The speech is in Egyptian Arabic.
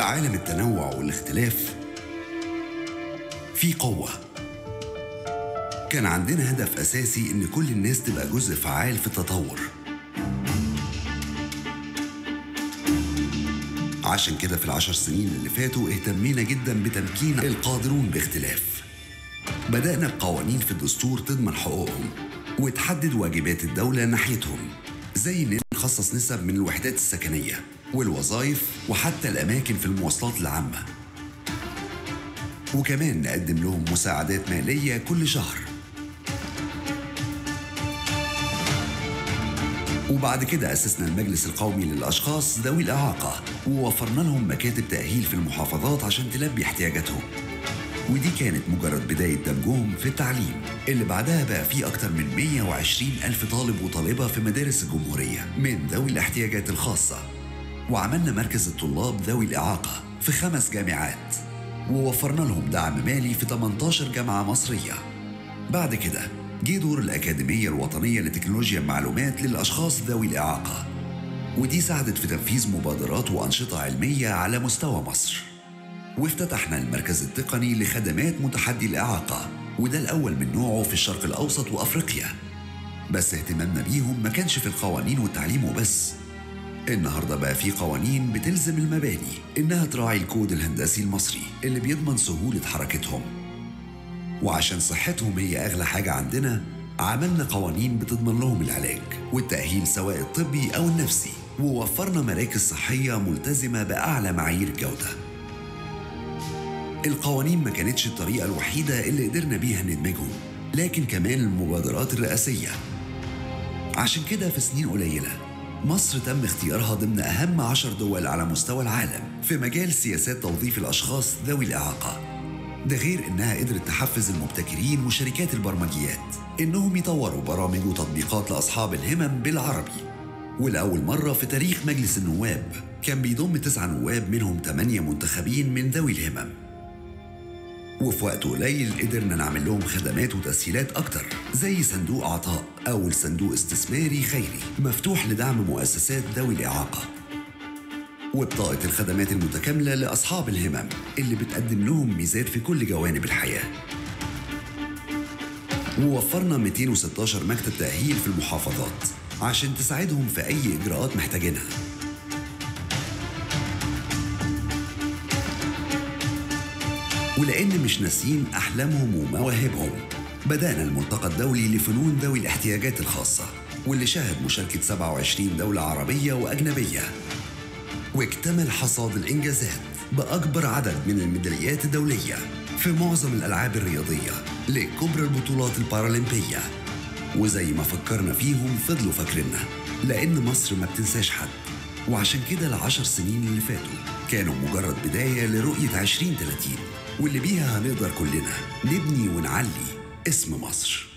عالم التنوع والاختلاف في قوة كان عندنا هدف أساسي إن كل الناس تبقى جزء فعال في التطور عشان كده في العشر سنين اللي فاتوا اهتمينا جدا بتمكين القادرون باختلاف بدأنا بقوانين في الدستور تضمن حقوقهم وتحدد واجبات الدولة ناحيتهم زي إن نخصص نسب من الوحدات السكنية والوظائف وحتى الأماكن في المواصلات العامة وكمان نقدم لهم مساعدات مالية كل شهر وبعد كده أسسنا المجلس القومي للأشخاص ذوي الإعاقة ووفرنا لهم مكاتب تأهيل في المحافظات عشان تلبي احتياجاتهم ودي كانت مجرد بداية دمجهم في التعليم اللي بعدها بقى في أكتر من 120 ألف طالب وطالبة في مدارس الجمهورية من ذوي الاحتياجات الخاصة وعملنا مركز الطلاب ذوي الإعاقة في خمس جامعات ووفرنا لهم دعم مالي في 18 جامعة مصرية بعد كده جه دور الأكاديمية الوطنية لتكنولوجيا المعلومات للأشخاص ذوي الإعاقة ودي ساعدت في تنفيذ مبادرات وأنشطة علمية على مستوى مصر وافتتحنا المركز التقني لخدمات متحدي الإعاقة وده الأول من نوعه في الشرق الأوسط وأفريقيا بس اهتمامنا بيهم ما كانش في القوانين والتعليم وبس النهاردة بقى في قوانين بتلزم المباني إنها تراعي الكود الهندسي المصري اللي بيضمن سهولة حركتهم وعشان صحتهم هي أغلى حاجة عندنا عملنا قوانين بتضمن لهم العلاج والتأهيل سواء الطبي أو النفسي ووفرنا مراكز صحية ملتزمة بأعلى معايير الجودة القوانين ما كانتش الطريقة الوحيدة اللي قدرنا بيها ندمجهم لكن كمان المبادرات الرئاسية عشان كده في سنين قليلة مصر تم اختيارها ضمن أهم عشر دول على مستوى العالم في مجال سياسات توظيف الأشخاص ذوي الإعاقة ده غير إنها قدرت تحفز المبتكرين وشركات البرمجيات إنهم يطوروا برامج وتطبيقات لأصحاب الهمم بالعربي ولأول مرة في تاريخ مجلس النواب كان بيضم تسعة نواب منهم ثمانية منتخبين من ذوي الهمم وفي وقت قليل قدرنا نعمل لهم خدمات وتسهيلات أكتر زي صندوق عطاء أول صندوق استثماري خيري مفتوح لدعم مؤسسات ذوي الإعاقة وبطاقة الخدمات المتكاملة لأصحاب الهمم اللي بتقدم لهم ميزات في كل جوانب الحياة ووفرنا 216 مكتب تأهيل في المحافظات عشان تساعدهم في أي إجراءات محتاجينها ولأن مش ناسيين أحلامهم ومواهبهم بدأنا الملتقى الدولي لفنون ذوي الاحتياجات الخاصة واللي شهد مشاركة 27 دولة عربية وأجنبية واكتمل حصاد الإنجازات بأكبر عدد من الميداليات الدولية في معظم الألعاب الرياضية لكبرى البطولات البارالمبية وزي ما فكرنا فيهم فضلوا فاكريننا لأن مصر ما بتنساش حد وعشان كده العشر سنين اللي فاتوا كانوا مجرد بداية لرؤية 2030 واللي بيها هنقدر كلنا نبني ونعلي اسم مصر